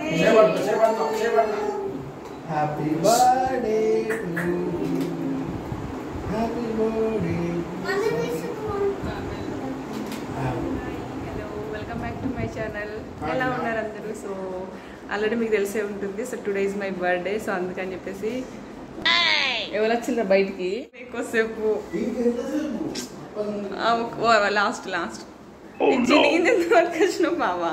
చేపడతా చేపడతా చేపడతా happy birthday happy birthday hello welcome back to my channel ఎలా ఉన్నారు అందరూ సో ఆల్రెడీ మీకు తెలిసే ఉంటుంది so today is my birthday so అందుకని చెప్పేసి ఎవరు వచ్చిండ్రా బయటికి ఎక్కువసేపు లాస్ట్ లాస్ట్ జినిగింది ఎంతవరకు వచ్చినావు బావా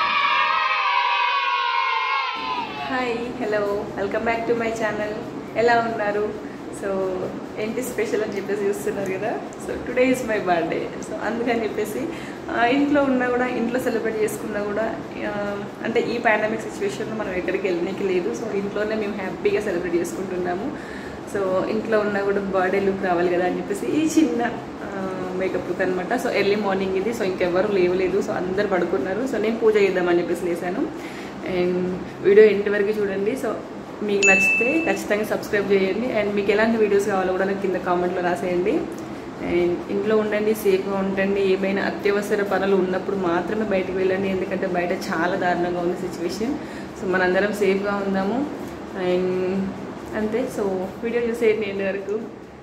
hi hello welcome back to my channel ఎలా ఉన్నారు సో ఏంటి స్పెషల్ అని చెప్పేసి చూస్తున్నారు కదా so today is my birthday so అందుకని చెప్పేసి ఆ, ఇంట్లో ఉన్నా కూడా ఇంట్లో సెలబ్రేట్ చేసుకున్నా కూడా ఆ, అంటే ఈ పాండమిక్ సిచ్యువేషన్లో మనం ఎక్కడికి వెళ్ళడానికి లేదు సో ఇంట్లోనే మేము హ్యాపీగా సెలబ్రేట్ చేసుకుంటున్నాము సో ఇంట్లో ఉన్నా కూడా బర్త్డే లుక్ రావాలి కదా అని చెప్పేసి ఈ చిన్న మేకప్ లుక్ అనమాట సో ఎర్లీ మార్నింగ్ ఇది సో ఇంకెవ్వరు లేవలేదు సో అందరు పడుకున్నారు సో నేను పూజ చేద్దామని చెప్పేసి లేసాను అండ్ వీడియో ఎండ్ వరకు చూడండి సో మీకు నచ్చితే ఖచ్చితంగా సబ్స్క్రైబ్ చేయండి అండ్ మీకు ఎలాంటి వీడియోస్ కావాలో కూడా నాకు కింద కామెంట్లో రాసేయండి అండ్ ఇంట్లో ఉండండి సేఫ్గా ఉండండి ఏమైనా అత్యవసర పనులు ఉన్నప్పుడు మాత్రమే బయటకు వెళ్ళండి ఎందుకంటే బయట చాలా దారుణంగా ఉంది సిచ్యువేషన్ సో మనందరం సేఫ్గా ఉందాము అండ్ అంతే సో వీడియో చూసేయండి ఎండ్ వరకు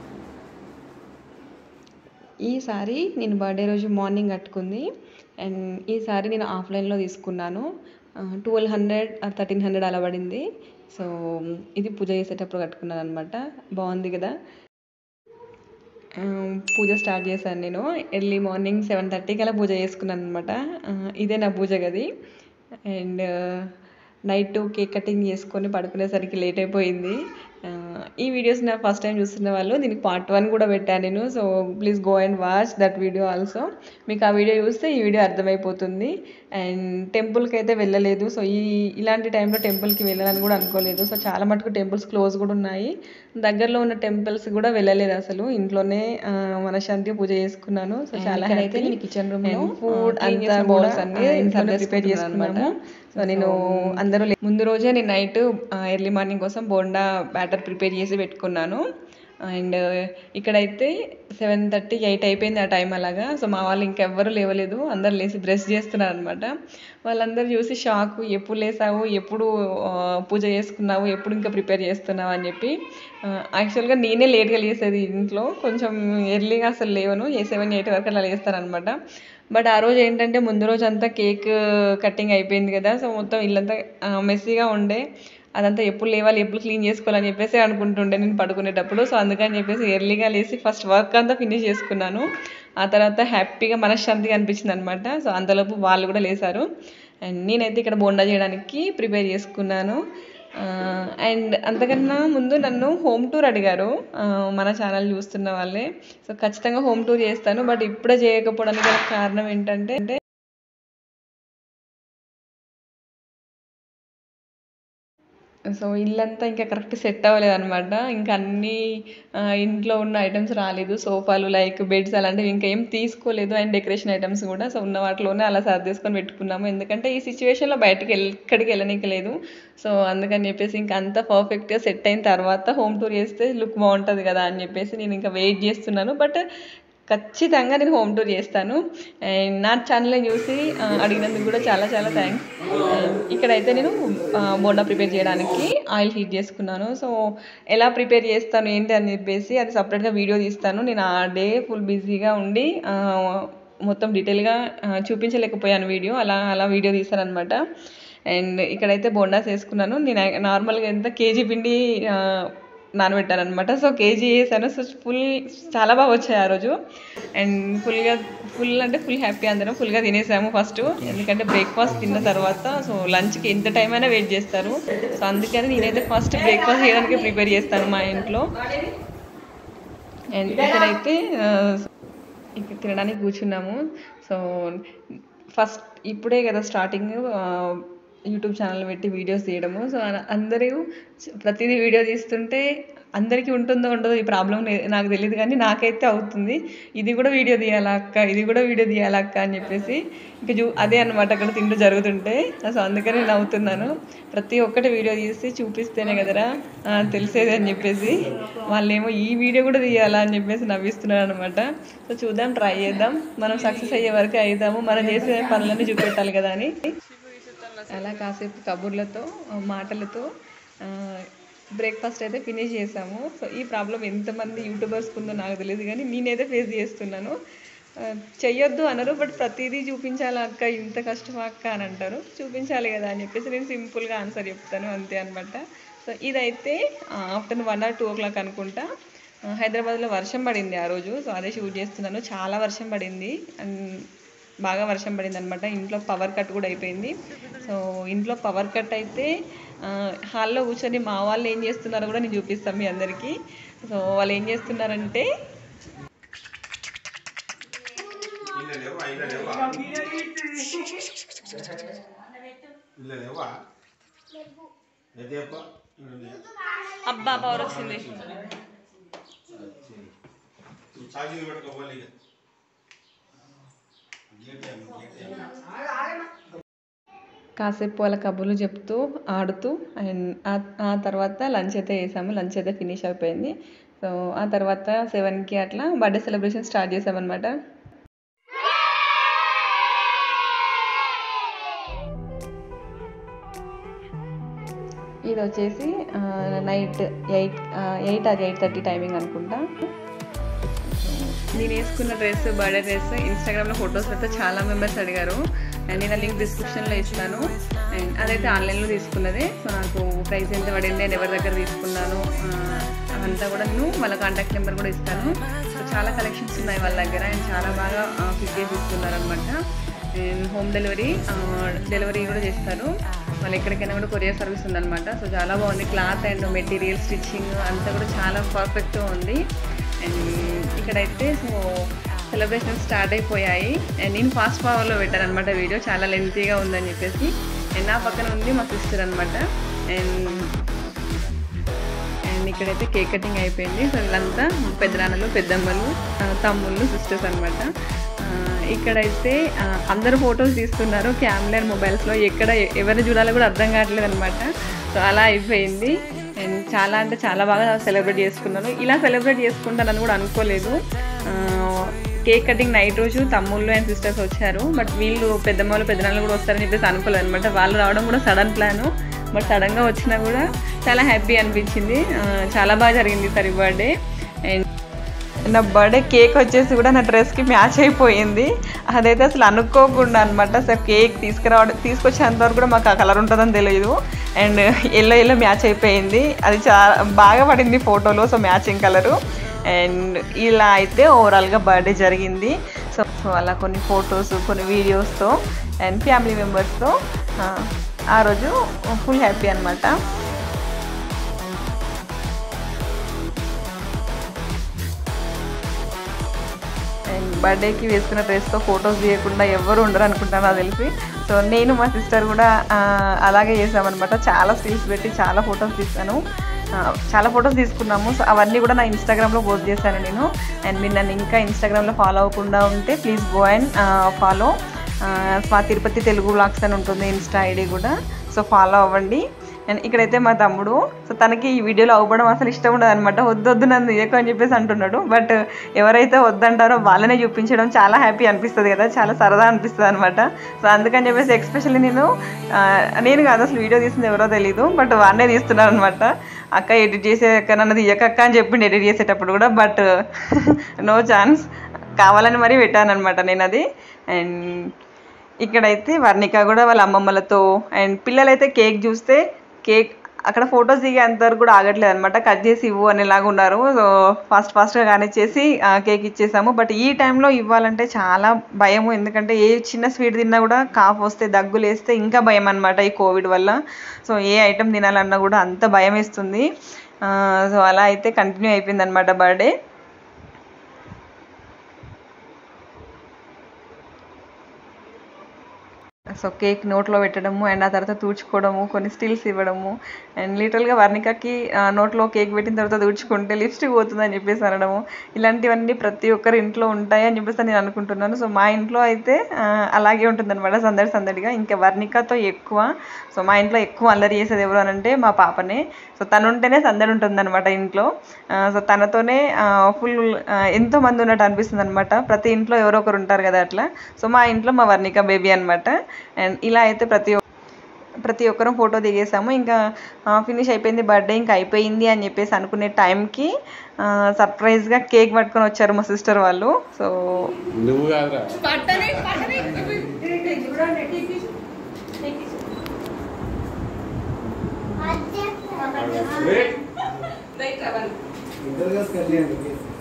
ఈ సారీ నేను బర్త్డే రోజు మార్నింగ్ కట్టుకుంది అండ్ ఈ సారీ నేను ఆఫ్లైన్లో తీసుకున్నాను ట్వెల్వ్ హండ్రెడ్ థర్టీన్ హండ్రెడ్ అలా పడింది సో ఇది పూజ చేసేటప్పుడు కట్టుకున్నాను అనమాట బాగుంది కదా ఆ, పూజ స్టార్ట్ చేశాను నేను ఎర్లీ మార్నింగ్ సెవెన్ థర్టీకి అలా పూజ చేసుకున్నాను అనమాట ఇదే నా పూజ గది అండ్ నైట్ కేక్ కటింగ్ చేసుకొని పడుకునేసరికి లేట్ అయిపోయింది ఆ, ఈ వీడియోస్ నా ఫస్ట్ టైం చూస్తున్న వాళ్ళు దీనికి పార్ట్ వన్ కూడా పెట్టాను నేను so please go and watch that video also మీకు ఆ వీడియో చూస్తే ఈ వీడియో అర్థమైపోతుంది అండ్ టెంపుల్కి అయితే వెళ్ళలేదు సో ఈ ఇలాంటి టైంలో టెంపుల్కి వెళ్ళాలని కూడా అనుకోలేదు సో చాలా మటుకు టెంపుల్స్ క్లోజ్ కూడా ఉన్నాయి దగ్గరలో ఉన్న టెంపుల్స్ కూడా వెళ్ళలేదు అసలు ఇంట్లోనే ఆ, మనశ్శాంతి పూజ చేసుకున్నాను సో చాలా అయితే నేను కిచెన్ రూమ్ లో ఫుడ్ అంతా బౌల్స్ అన్ని ఇంట్లోనే ప్రిపేర్ చేసుకున్నాము సో నేను అందరూ లే- ముందు రోజే నేను నైట్ ఎర్లీ మార్నింగ్ కోసం బోండా బ్యాటర్ ప్రిపేర్ చేసి పెట్టుకున్నాను అండ్ ఇక్కడైతే సెవెన్ థర్టీ ఎయిట్ అయిపోయింది ఆ టైం అలాగా సో మా వాళ్ళు ఇంకెవ్వరూ లేవలేదు అందరు లేచి బ్రష్ చేస్తున్నారు అనమాట వాళ్ళందరూ చూసి షాక్ ఎప్పుడు లేసావు ఎప్పుడు ఆ, పూజ చేసుకున్నావు ఎప్పుడు ఇంకా ప్రిపేర్ చేస్తున్నావు అని చెప్పి యాక్చువల్గా నేనే లేట్గా లేసేది ఇంట్లో కొంచెం ఎర్లీగా అసలు లేవను ఏ సెవెన్ ఎయిట్ వరకు అలా లేస్తారనమాట బట్ ఆ రోజు ఏంటంటే ముందు రోజు అంతా కేక్ కటింగ్ అయిపోయింది కదా సో మొత్తం ఇల్లంతా మెస్సీగా ఉండే అదంతా ఎప్పుడు లేవాలి ఎప్పుడు క్లీన్ చేసుకోవాలని చెప్పేసి అనుకుంటుండే నేను పడుకునేటప్పుడు సో అందుకని చెప్పేసి ఎర్లీగా లేచి ఫస్ట్ వర్క్ అంతా ఫినిష్ చేసుకున్నాను ఆ తర్వాత హ్యాపీగా మనశ్శాంతిగా అనిపించింది అనమాట సో అంతలోపు వాళ్ళు కూడా లేసారు అండ్ నేనైతే ఇక్కడ బోండా చేయడానికి ప్రిపేర్ చేసుకున్నాను అండ్ అంతకన్నా ముందు నన్ను హోమ్ టూర్ అడిగారు ఆ, మన ఛానల్ చూస్తున్న వాళ్ళే సో ఖచ్చితంగా హోమ్ టూర్ చేస్తాను బట్ ఇప్పుడే చేయకపోవడానికి గల కారణం ఏంటంటే అంటే సో ఇల్లంతా ఇంకా కరెక్ట్ సెట్ అవ్వలేదు అనమాట ఇంకా అన్ని ఆ, ఇంట్లో ఉన్న ఐటమ్స్ రాలేదు సోఫాలు లైక్ బెడ్స్ అలాంటివి ఇంకా ఏం తీసుకోలేదు అండ్ డెకరేషన్ ఐటమ్స్ కూడా సో ఉన్న వాటిలోనే అలా సర్దేసుకొని పెట్టుకున్నాము ఎందుకంటే ఈ సిచ్యువేషన్లో బయటకి వెళ్ళ ఎక్కడికి వెళ్ళనీకి లేదు సో అందుకని చెప్పేసి ఇంకా అంతా పర్ఫెక్ట్గా సెట్ అయిన తర్వాత హోమ్ టూర్ చేస్తే లుక్ బాగుంటుంది కదా అని చెప్పేసి నేను ఇంకా వెయిట్ చేస్తున్నాను బట్ ఖచ్చితంగా నేను హోమ్ టూర్ చేస్తాను అండ్ నా ఛానల్ని చూసి ఆ, అడిగినందుకు కూడా చాలా చాలా థ్యాంక్స్ ఇక్కడైతే నేను ఆ, బోండా ప్రిపేర్ చేయడానికి ఆయిల్ హీట్ చేసుకున్నాను సో ఎలా ప్రిపేర్ చేస్తాను ఏంటి అని చెప్పేసి అది సపరేట్గా వీడియో తీస్తాను నేను ఆ డే ఫుల్ బిజీగా ఉండి ఆ, మొత్తం డీటెయిల్గా ఆ, చూపించలేకపోయాను వీడియో అలా అలా వీడియో తీస్తాను అనమాట అండ్ ఇక్కడైతే బోండాస్ వేసుకున్నాను నేను నార్మల్గా ఎంత కేజీ పిండి ఆ, నానబెట్టాను అనమాట సో కేజీ వేసాను సో ఫుల్ చాలా బాగా వచ్చాయి ఆ రోజు అండ్ ఫుల్గా ఫుల్ అంటే ఫుల్ హ్యాపీ అందరం ఫుల్గా తినేసాము ఫస్ట్ ఎందుకంటే బ్రేక్ఫాస్ట్ తిన్న తర్వాత సో లంచ్కి ఎంత టైం అయినా వెయిట్ చేస్తారు సో అందుకని నేనైతే ఫస్ట్ బ్రేక్ఫాస్ట్ చేయడానికి ప్రిపేర్ చేస్తాను మా ఇంట్లో అండ్ ఇక్కడైతే ఆ, ఇక్కడ తినడానికి కూర్చున్నాము సో ఫస్ట్ ఇప్పుడే కదా స్టార్టింగ్ యూట్యూబ్ ఛానల్ పెట్టి వీడియోస్ తీయడము సో అన- అందరూ ప్రతిదీ వీడియో తీస్తుంటే అందరికీ ఉంటుందో ఉండదో ఈ ప్రాబ్లం నాకు తెలియదు కానీ నాకైతే అవుతుంది ఇది కూడా వీడియో తీయాలా అక్క ఇది కూడా వీడియో తీయాలా అక్క అని చెప్పేసి ఇంకా చూ అదే అనమాట అక్కడ తింటూ జరుగుతుంటే సో అందుకని నేను అవుతున్నాను ప్రతి ఒక్కటి వీడియో తీసి చూపిస్తేనే కదరా ఆ, తెలిసేది అని చెప్పేసి వాళ్ళేమో ఈ వీడియో కూడా తీయాలా అని చెప్పేసి నవ్విస్తున్నారు అనమాట సో చూద్దాం ట్రై చేద్దాం మనం సక్సెస్ అయ్యే వరకు అయిద్దాము మనం చేసే పనులన్నీ చూపెట్టాలి కదా అని అలా కాసేపు కబుర్లతో ఆ, మాటలతో బ్రేక్ఫాస్ట్ అయితే ఫినిష్ చేసాము సో ఈ ప్రాబ్లం ఎంతమంది యూట్యూబర్స్కి ఉందో నాకు తెలియదు కానీ నేనైతే ఫేస్ చేస్తున్నాను ఆ, చెయ్యొద్దు అనరు బట్ ప్రతిదీ చూపించాలి అక్క ఇంత కష్టమా అక్క అని అంటారు చూపించాలి కదా అని చెప్పేసి నేను సింపుల్గా ఆన్సర్ చెప్తాను అంతే అనమాట సో ఇదైతే afternoon one or two o'clock అనుకుంటా ఆ, హైదరాబాద్లో వర్షం పడింది ఆ రోజు సో అదే షూట్ చేస్తున్నాను చాలా వర్షం పడింది అండ్ బాగా వర్షం పడింది అనమాట ఇంట్లో పవర్ కట్ కూడా అయిపోయింది సో ఇంట్లో పవర్ కట్ అయితే ఆ, హాల్లో కూర్చొని మా వాళ్ళు ఏం చేస్తున్నారో కూడా నేను చూపిస్తాను మీ అందరికీ సో వాళ్ళు ఏం చేస్తున్నారంటే ಇಲ್ಲ లేవా ಇಲ್ಲ లేవా ಇಲ್ಲ లేవా ఎదేపా అబ్బా పవర్ వచ్చింది ఛార్జింగ్ పెట్టుకోవాలి ఇక గేట్ గేట్ కాసేపు వాళ్ళ కబుర్లు చెప్తూ ఆడుతూ అండ్ ఆ- ఆ తర్వాత లంచ్ అయితే చేసాము లంచ్ అయితే ఫినిష్ అయిపోయింది సో ఆ తర్వాత సెవెన్కి అట్లా బర్త్డే సెలబ్రేషన్ స్టార్ట్ చేసామన్నమాట ఇది వచ్చేసి నైట్ ఎయిట్ ఎయిట్ అది ఎయిట్ థర్టీ టైమింగ్ అనుకుంటా నేను వేసుకున్న డ్రెస్ బర్త్డే డ్రెస్ ఇన్స్టాగ్రామ్లో ఫొటోస్ అయితే చాలా మెంబర్స్ అడిగారు అండ్ నేను లింక్ డిస్క్రిప్షన్లో ఇస్తాను అండ్ అదైతే ఆన్లైన్లో తీసుకున్నదే సో నాకు ప్రైస్ ఎంత పడింది అండ్ ఎవరి దగ్గర తీసుకున్నాను ఆ, అవంతా కూడా నేను వాళ్ళ కాంటాక్ట్ నెంబర్ కూడా ఇస్తాను సో చాలా కలెక్షన్స్ ఉన్నాయి వాళ్ళ దగ్గర అండ్ చాలా బాగా ఫిట్ చేసి ఇస్తున్నారు అనమాట అండ్ హోమ్ డెలివరీ డెలివరీ కూడా చేస్తారు వాళ్ళు ఎక్కడికైనా కూడా కొరియర్ సర్వీస్ ఉందన్నమాట సో చాలా బాగుంది క్లాత్ అండ్ మెటీరియల్ స్టిచ్చింగ్ అంతా కూడా చాలా పర్ఫెక్ట్గా ఉంది అండ్ ఇక్కడైతే సో సెలబ్రేషన్ స్టార్ట్ అయిపోయాయి అండ్ నేను ఫాస్ట్ ఫార్వర్డ్లో పెట్టాను అనమాట వీడియో చాలా లెంతీగా ఉందని చెప్పేసి అండ్ నా పక్కన ఉంది మా సిస్టర్ అనమాట అండ్ అండ్ ఇక్కడైతే కేక్ కటింగ్ అయిపోయింది సో వీళ్ళంతా పెద్దనాన్నలు పెద్దమ్మలు ఆ, తమ్ముళ్ళు సిస్టర్స్ అనమాట ఇక్కడైతే ఆ, అందరూ ఫొటోస్ తీస్తున్నారు క్యామ్లర్ మొబైల్స్లో ఎక్కడ ఎ- ఎవరిని చూడాలో కూడా అర్థం కావట్లేదు అనమాట సో అలా అయిపోయింది అండ్ చాలా అంటే చాలా బాగా సెలబ్రేట్ చేసుకున్నాను ఇలా సెలబ్రేట్ చేసుకుంటానని కూడా అనుకోలేదు ఆ, కేక్ కటింగ్ నైట్ రోజు తమ్ముళ్ళు అండ్ సిస్టర్స్ వచ్చారు బట్ వీళ్ళు పెద్దమ్మలు పెద్దనాళ్ళు కూడా వస్తారని చెప్పేసి అనుకోలేదు అనమాట వాళ్ళు రావడం కూడా సడన్ ప్లాను బట్ సడన్గా వచ్చినా కూడా చాలా హ్యాపీ అనిపించింది ఆ, చాలా బాగా జరిగింది సరి బర్త్డే అండ్ నా బర్త్డే కేక్ వచ్చేసి కూడా నా డ్రెస్కి మ్యాచ్ అయిపోయింది అదైతే అసలు అనుకోకుండా అనమాట అసలు కేక్ తీసుకురావడం తీసుకొచ్చేంత వరకు కూడా మాకు ఆ కలర్ ఉంటుందని తెలియదు అండ్ ఎల్లో ఎల్లో మ్యాచ్ అయిపోయింది అది చాలా బాగా పడింది ఫోటోలో సో మ్యాచింగ్ కలరు అండ్ ఇలా అయితే ఓవరాల్గా బర్త్డే జరిగింది సో సో అలా కొన్ని ఫొటోస్ కొన్ని వీడియోస్తో అండ్ ఫ్యామిలీ మెంబర్స్తో ఆ రోజు ఫుల్ హ్యాపీ అనమాట అండ్ బర్త్డేకి వేసుకున్న డ్రెస్తో ఫొటోస్ తీయకుండా ఎవరు ఉండరు అనుకుంటాను నాకు తెలిసి సో నేను మా సిస్టర్ కూడా ఆ, అలాగే చేసామన్నమాట చాలా స్టిల్స్ పెట్టి చాలా ఫొటోస్ తీస్తాను ఆ, చాలా ఫొటోస్ తీసుకున్నాము సో అవన్నీ కూడా నా ఇన్స్టాగ్రామ్లో పోస్ట్ చేశాను నేను అండ్ మీరు నన్ను ఇంకా ఇన్స్టాగ్రామ్లో ఫాలో అవ్వకుండా ఉంటే ప్లీజ్ గో అండ్ ఫాలో స్వా తిరుపతి తెలుగు బ్లాగ్స్ అని ఉంటుంది ఇన్స్టా ఐడి కూడా సో ఫాలో అవ్వండి అండ్ ఇక్కడైతే మా తమ్ముడు సో తనకి ఈ వీడియోలో అవ్వడం అసలు ఇష్టం ఉండదు అనమాట వద్దొద్దు నన్ను తీయకు అని చెప్పేసి అంటున్నాడు బట్ ఎవరైతే వద్దంటారో వాళ్ళనే చూపించడం చాలా హ్యాపీ అనిపిస్తుంది కదా చాలా సరదా అనిపిస్తుంది అనమాట సో అందుకని చెప్పేసి ఎక్స్పెషల్లీ నేను ఆ, నేను కాదు అసలు వీడియో తీసింది ఎవరో తెలియదు బట్ వాడినే తీస్తున్నాను అనమాట అక్క ఎడిట్ చేసే అక్క నన్ను తీయకక్క అని చెప్పిండు ఎడిట్ చేసేటప్పుడు కూడా బట్ నో ఛాన్స్ కావాలని మరీ పెట్టాను అనమాట నేను అది అండ్ ఇక్కడైతే వర్ణిక కూడా వాళ్ళ అమ్మమ్మలతో అండ్ పిల్లలైతే కేక్ చూస్తే కేక్ అక్కడ ఫొటోస్ దిగే అంతవరకు కూడా ఆగట్లేదు అనమాట కట్ చేసి ఇవ్వు అనేలాగా ఉన్నారు సో ఫాస్ట్ ఫాస్ట్గా కానీ చేసి ఆ, కేక్ ఇచ్చేసాము బట్ ఈ టైంలో ఇవ్వాలంటే చాలా భయము ఎందుకంటే ఏ చిన్న స్వీట్ తిన్నా కూడా కాఫ్ వస్తే దగ్గులు వేస్తే ఇంకా భయం అనమాట ఈ కోవిడ్ వల్ల సో ఏ ఐటెం తినాలన్నా కూడా అంత భయం వేస్తుంది ఆ, సో అలా అయితే కంటిన్యూ అయిపోయింది అనమాట బర్త్డే సో కేక్ నోట్లో పెట్టడము అండ్ ఆ తర్వాత తూడ్చుకోవడము కొన్ని స్టిల్స్ ఇవ్వడము అండ్ లిటరల్గా వర్ణికకి ఆ, నోట్లో కేక్ పెట్టిన తర్వాత తూడ్చుకుంటే లిప్స్టిక్ పోతుందని చెప్పేసి అనడము ఇలాంటివన్నీ ప్రతి ఒక్కరి ఇంట్లో ఉంటాయి అని చెప్పేసి నేను అనుకుంటున్నాను సో మా ఇంట్లో అయితే ఆ, అలాగే ఉంటుందన్నమాట సందడి సందడిగా ఇంకా వర్ణికతో ఎక్కువ సో మా ఇంట్లో ఎక్కువ అల్లరి చేసేది ఎవరు అని అంటే మా పాపనే సో తను ఉంటేనే సందడి ఉంటుందన్నమాట ఇంట్లో ఆ, సో తనతోనే ఫుల్ ఎంతో మంది ఉన్నట్టు అనిపిస్తుంది అనమాట ప్రతి ఇంట్లో ఎవరో ఒకరు ఉంటారు కదా అట్లా సో మా ఇంట్లో మా వర్ణిక బేబీ అనమాట అండ్ ఇలా అయితే ప్రతి ఒ- ప్రతి ఒక్కరం ఫోటో దిగేసాము ఇంకా ఫినిష్ అయిపోయింది బర్త్డే ఇంకా అయిపోయింది అని చెప్పేసి అనుకునే టైంకి సర్ప్రైజ్గా కేక్ పట్టుకొని వచ్చారు మా సిస్టర్ వాళ్ళు సో నువ్వు కాదురా ఇద్దరు కలిసి కళ్యాణ్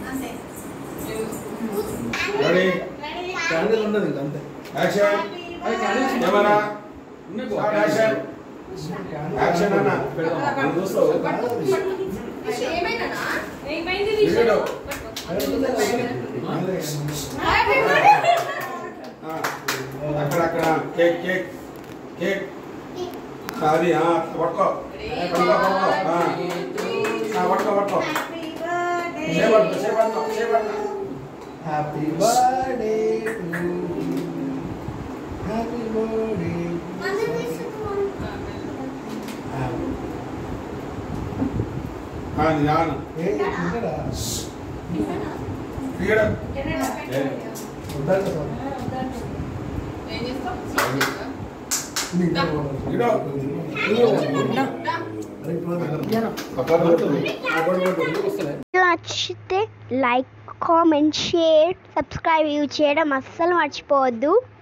రెడీ క్యాండిల్ ఉండదు ఇంకా అంతే action camera start action action అన్న నువ్వు చూస్తావు వీడియో ఆ, అక్కడ అక్కడ కేక్ కేక్ కేక్ అది ఆ, పట్టుకో పట్టుకో పట్టుకో ఆ. ఆ, పట్టుకో పట్టుకో చేపట్టుకో చేపట్టుకో చేపట్టుకో happy birthday to happy birthday అది రాను ఏ తింటారా ఇక్కడ ఉండాలి కదా ఇదో. నచ్చితే లైక్ కామెంట్ షేర్ సబ్స్క్రైబ్ చేయడం అస్సలు మర్చిపోవద్దు